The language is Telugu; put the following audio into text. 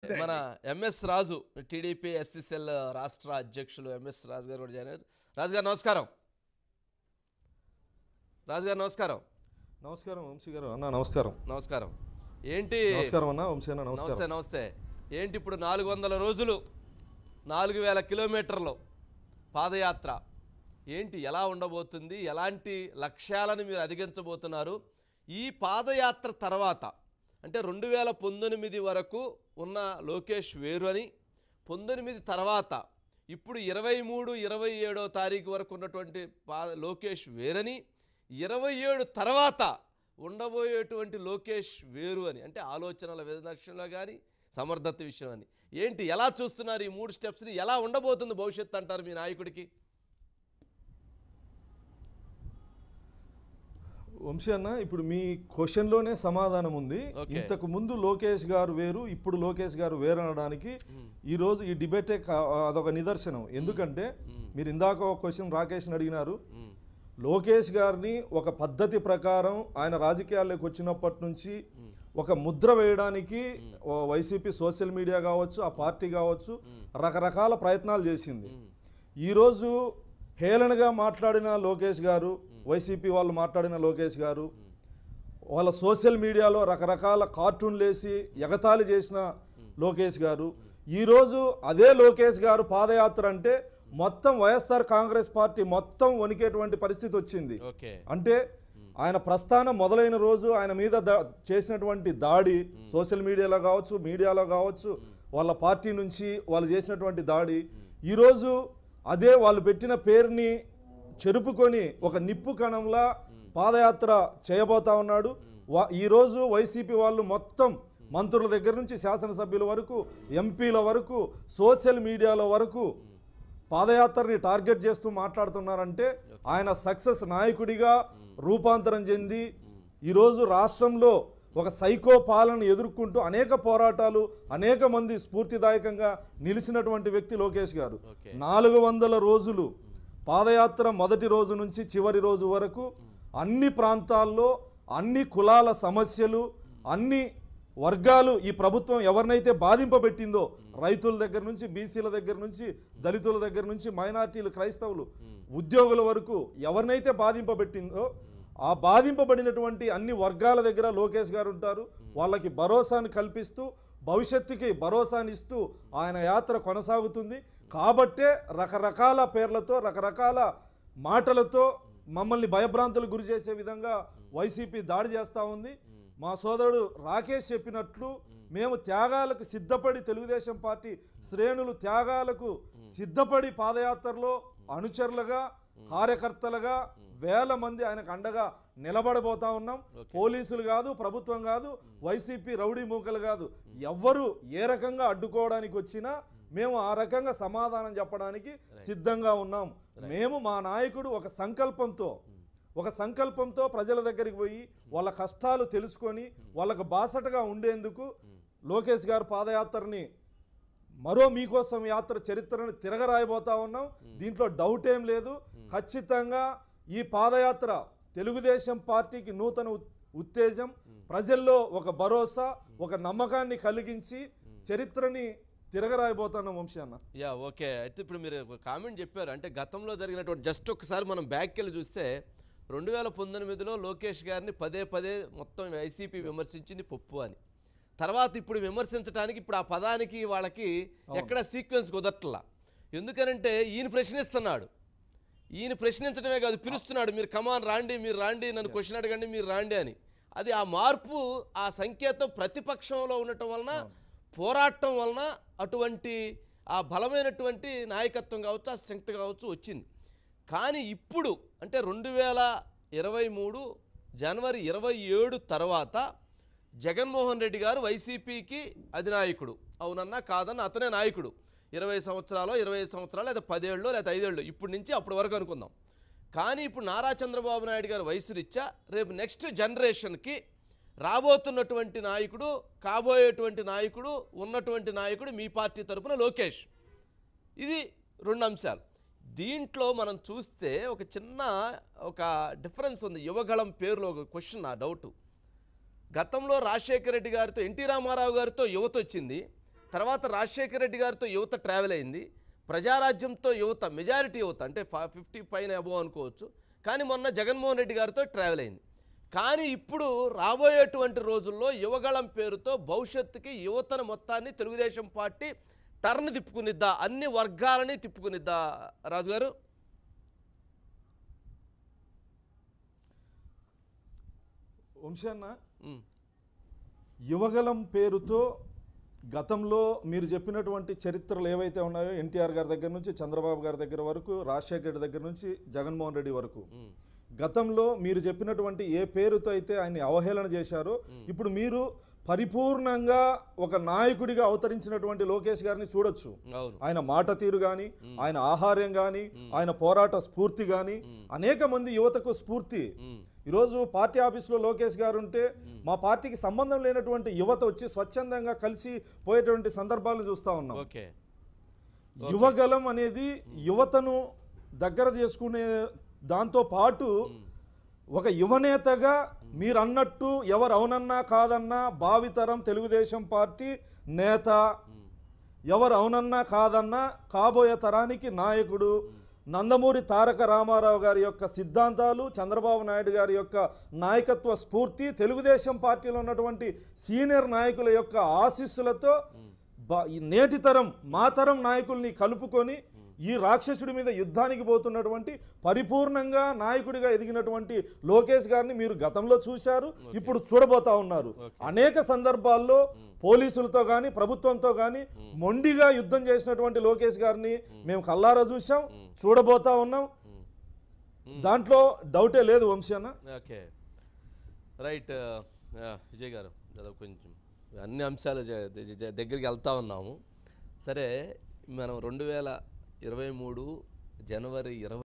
మన ఎంఎస్ రాజు టీడీపీ ఎస్ఎస్ఎల్ రాష్ట్ర అధ్యక్షులు ఎంఎస్ రాజు గారు కూడా జాయిన్ అయ్యారు రాజు గారు నమస్కారం రాజు గారు నమస్కారం నమస్కారం వంశీ గారు అన్న నమస్కారం నమస్కారం ఏంటి నమస్కారం అన్న వంశీ అన్న నమస్తే నమస్కారం నమస్తే ఏంటి ఇప్పుడు నాలుగు వందల రోజులు నాలుగు వేల కిలోమీటర్లు పాదయాత్ర ఏంటి ఎలా ఉండబోతుంది ఎలాంటి లక్ష్యాలను మీరు అధిగమించబోతున్నారు ఈ పాదయాత్ర తర్వాత అంటే రెండు వేల పంతొమ్మిది వరకు ఉన్న లోకేష్ వేరు అని పంతొమ్మిది తర్వాత ఇప్పుడు ఇరవై మూడు ఇరవై ఏడో తారీఖు వరకు ఉన్నటువంటి పా లోకేష్ వేరని ఇరవై ఏడు తర్వాత ఉండబోయేటువంటి లోకేష్ వేరు అని అంటే ఆలోచనల విదర్శనలో కానీ సమర్థత విషయం అని ఏంటి ఎలా చూస్తున్నారు ఈ మూడు స్టెప్స్ని ఎలా ఉండబోతుంది భవిష్యత్తు అంటారు మీ నాయకుడికి వంశీ అన్న ఇప్పుడు మీ క్వశ్చన్ లోనే సమాధానం ఉంది Okay. ఇంతకు ముందు లోకేష్ గారు వేరు ఇప్పుడు లోకేష్ గారు వేరు అనడానికి ఈ రోజు ఈ డిబేటే కా- అదొక నిదర్శనం ఎందుకంటే మీరు ఇందాక ఒక క్వశ్చన్ రాకేష్ అడిగినారు మ్మ్. లోకేష్ గారిని ఒక పద్ధతి ప్రకారం ఆయన రాజకీయాల్లోకి వచ్చినప్పటి నుంచి ఒక ముద్ర వేయడానికి ఓ వైసీపీ సోషల్ మీడియా కావచ్చు ఆ పార్టీ కావచ్చు రకరకాల ప్రయత్నాలు చేసింది ఈరోజు హేళనగా మాట్లాడిన లోకేష్ గారు వైసీపీ వాళ్ళు మాట్లాడిన లోకేష్ గారు వాళ్ళ సోషల్ మీడియాలో రకరకాల కార్టూన్లు వేసి ఎగతాళి చేసిన లోకేష్ గారు ఈరోజు అదే లోకేష్ గారు పాదయాత్ర అంటే మొత్తం వైఎస్ఆర్ కాంగ్రెస్ పార్టీ మొత్తం వణికేటువంటి పరిస్థితి వచ్చింది ఓకే అంటే ఆయన ప్రస్థానం మొదలైన రోజు ఆయన మీద దా- చేసినటువంటి దాడి సోషల్ మీడియాలో కావచ్చు మీడియాలో కావచ్చు వాళ్ళ పార్టీ నుంచి వాళ్ళు చేసినటువంటి దాడి ఈరోజు అదే వాళ్ళు పెట్టిన పేరుని చెరుపుకొని ఒక నిప్పు కణంలా పాదయాత్ర చేయబోతా ఉన్నాడు వా- ఈరోజు వైసీపీ వాళ్ళు మొత్తం మంత్రుల దగ్గర నుంచి శాసనసభ్యుల వరకు ఎంపీల వరకు సోషల్ మీడియాల వరకు పాదయాత్రని టార్గెట్ చేస్తూ మాట్లాడుతున్నారంటే ఆయన సక్సెస్ నాయకుడిగా రూపాంతరం చెంది ఈరోజు రాష్ట్రంలో ఒక సైకో పాలన ఎదుర్కొంటూ అనేక పోరాటాలు అనేక మంది స్ఫూర్తిదాయకంగా నిలిచినటువంటి వ్యక్తి లోకేష్ గారు ఓకే. నాలుగు వందల రోజులు పాదయాత్ర మొదటి రోజు నుంచి చివరి రోజు వరకు అన్ని ప్రాంతాల్లో అన్ని కులాల సమస్యలు అన్ని వర్గాలు ఈ ప్రభుత్వం ఎవరినైతే బాధింపబెట్టిందో రైతుల దగ్గర నుంచి బీసీల దగ్గర నుంచి దళితుల దగ్గర నుంచి మైనార్టీలు క్రైస్తవులు ఉద్యోగుల వరకు ఎవరినైతే బాధింపబెట్టిందో ఆ బాధింపబడినటువంటి అన్ని వర్గాల దగ్గర లోకేష్ గారు ఉంటారు వాళ్ళకి భరోసాను కల్పిస్తూ భవిష్యత్తుకి భరోసాని ఇస్తూ ఆయన యాత్ర కొనసాగుతుంది కాబట్టే రకరకాల పేర్లతో రకరకాల మాటలతో మమ్మల్ని భయభ్రాంతులకు గురి చేసే విధంగా వైసీపీ దాడి చేస్తూ ఉంది మా సోదరుడు రాకేష్ చెప్పినట్లు మేము త్యాగాలకు సిద్ధపడి తెలుగుదేశం పార్టీ శ్రేణులు త్యాగాలకు సిద్ధపడి పాదయాత్రలో అనుచరులుగా కార్యకర్తలుగా వేల మంది ఆయనకు అండగా నిలబడబోతా ఉన్నాం పోలీసులు కాదు ప్రభుత్వం కాదు వైసీపీ రౌడీ మూకలు కాదు ఎవ్వరు ఏ రకంగా అడ్డుకోవడానికి వచ్చినా మేము ఆ రకంగా సమాధానం చెప్పడానికి సిద్ధంగా ఉన్నాం మేము మా నాయకుడు ఒక సంకల్పంతో ఒక సంకల్పంతో ప్రజల దగ్గరికి పోయి వాళ్ళ కష్టాలు తెలుసుకొని వాళ్ళకు బాసటగా ఉండేందుకు లోకేష్ గారు పాదయాత్రని మరో మీకోసం యాత్ర చరిత్రను తిరగరాయబోతా ఉన్నాం దీంట్లో డౌట్ ఏం లేదు ఖచ్చితంగా ఈ పాదయాత్ర తెలుగుదేశం పార్టీకి నూతన ఉత్- ఉత్తేజం ప్రజల్లో ఒక భరోసా ఒక నమ్మకాన్ని కలిగించి చరిత్రని తిరగరాయబోతున్నాం వంశీ అన్న యా ఓకే అయితే ఇప్పుడు మీరు ఒక కామెంట్ చెప్పారు అంటే గతంలో జరిగినటువంటి జస్ట్ ఒకసారి మనం బ్యాక్ వెళ్ళి చూస్తే రెండు వేల పంతొమ్మిదిలో లోకేష్ గారిని పదే పదే మొత్తం వైసీపీ విమర్శించింది పప్పు అని తర్వాత ఇప్పుడు విమర్శించడానికి ఇప్పుడు ఆ పదానికి వాళ్ళకి ఎక్కడ సీక్వెన్స్ కుదరట్లా ఎందుకనంటే ఈయన ప్రశ్నిస్తున్నాడు ఈయన ప్రశ్నించడమే కాదు పిలుస్తున్నాడు మీరు కమాన్ రాండి మీరు రాండి నన్ను క్వశ్చన్ అడగండి మీరు రాండి అని అది ఆ మార్పు ఆ సంకేతం ప్రతిపక్షంలో ఉండటం వలన పోరాటం వలన అటువంటి ఆ బలమైనటువంటి నాయకత్వం కావచ్చు ఆ స్ట్రెంగ్త్ కావచ్చు వచ్చింది కానీ ఇప్పుడు అంటే రెండు వేల ఇరవై మూడు జనవరి ఇరవై ఏడు తర్వాత జగన్మోహన్ రెడ్డి గారు వైసీపీకి అధినాయకుడు అవునన్నా కాదన్న అతనే నాయకుడు ఇరవై సంవత్సరాలు ఇరవై ఐదు సంవత్సరాలు లేదా పదేళ్ళు లేదా ఐదేళ్ళు ఇప్పటి నుంచి అప్పటి వరకు అనుకుందాం కానీ ఇప్పుడు నారా చంద్రబాబు నాయుడు గారు వయసు రీత్యా రేపు నెక్స్ట్ జనరేషన్కి రాబోతున్నటువంటి నాయకుడు కాబోయేటువంటి నాయకుడు ఉన్నటువంటి నాయకుడు మీ పార్టీ తరపున లోకేష్ ఇది రెండు అంశాలు దీంట్లో మనం చూస్తే ఒక చిన్న ఒక డిఫరెన్స్ ఉంది యువగళం పేరులో ఒక క్వశ్చన్ నా డౌట్ గతంలో రాజశేఖర రెడ్డి గారితో ఎన్టీ రామారావు గారితో యువత వచ్చింది తర్వాత రాజశేఖర రెడ్డి గారితో యువత ట్రావెల్ అయింది ప్రజారాజ్యంతో యువత మెజారిటీ యువత అంటే ఫిఫ్టీ పైన అబో అనుకోవచ్చు కానీ మొన్న జగన్మోహన్ రెడ్డి గారితో ట్రావెల్ అయింది కానీ ఇప్పుడు రాబోయేటువంటి రోజుల్లో యువగళం పేరుతో భవిష్యత్తుకి యువతను మొత్తాన్ని తెలుగుదేశం పార్టీ టర్న్ తిప్పుకునిద్దా అన్ని వర్గాలని తిప్పుకునిద్దా రాజుగారు వంశన్న ఉమ్, యువగలం పేరుతో గతంలో మీరు చెప్పినటువంటి చరిత్రలు ఏవైతే ఉన్నాయో ఎన్టీఆర్ గారి దగ్గర నుంచి చంద్రబాబు గారి దగ్గర వరకు రాజశేఖర రెడ్డి దగ్గర నుంచి జగన్మోహన్ రెడ్డి వరకు ఉమ్, గతంలో మీరు చెప్పినటువంటి ఏ పేరుతో అయితే ఆయన్ని అవహేళన చేశారో ఇప్పుడు మీరు పరిపూర్ణంగా ఒక నాయకుడిగా అవతరించినటువంటి లోకేష్ గారిని చూడొచ్చు అవును ఆయన మాట తీరు కానీ ఆయన ఆహార్యం కానీ ఆయన పోరాట స్ఫూర్తి కానీ అనేక మంది యువతకు స్ఫూర్తి ఉమ్, ఈరోజు పార్టీ ఆఫీసులో లోకేష్ గారు ఉంటే మా పార్టీకి సంబంధం లేనటువంటి యువత వచ్చి స్వచ్ఛందంగా కలిసి పోయేటువంటి సందర్భాలను చూస్తా ఉన్నాం ఓకే యువగలం అనేది యువతను దగ్గర చేసుకునే దాంతో పాటు ఒక యువనేతగా మీరు అన్నట్టు ఎవరు అవునన్నా కాదన్నా భావితరం తెలుగుదేశం పార్టీ నేత ఎవరు అవునన్నా కాదన్నా కాబోయే తరానికి నాయకుడు నందమూరి తారక రామారావు గారి యొక్క సిద్ధాంతాలు చంద్రబాబు నాయుడు గారి యొక్క నాయకత్వ స్ఫూర్తి తెలుగుదేశం పార్టీలో ఉన్నటువంటి సీనియర్ నాయకుల యొక్క ఆశీస్సులతో బా- ఈ నేటి తరం మా తరం నాయకుల్ని కలుపుకొని ఈ రాక్షసుడి మీద యుద్ధానికి పోతున్నటువంటి పరిపూర్ణంగా నాయకుడిగా ఎదిగినటువంటి లోకేష్ గారిని మీరు గతంలో చూశారు ఇప్పుడు చూడబోతా ఉన్నారు అనేక సందర్భాల్లో పోలీసులతో కానీ ప్రభుత్వంతో కానీ మొండిగా యుద్ధం చేసినటువంటి లోకేష్ గారిని మేము కల్లారా చూసాం చూడబోతా ఉన్నాం దాంట్లో డౌటే లేదు వంశీ అన్న ఓకే రైట్ ఆ, విజయ్ గారు దాదాపు కొంచెం అన్ని అంశాలు జ- జ- జ- దగ్గరికి వెళ్తా ఉన్నాము సరే మనం రెండు వేల ఇరవై మూడు జనవరి ఇరవై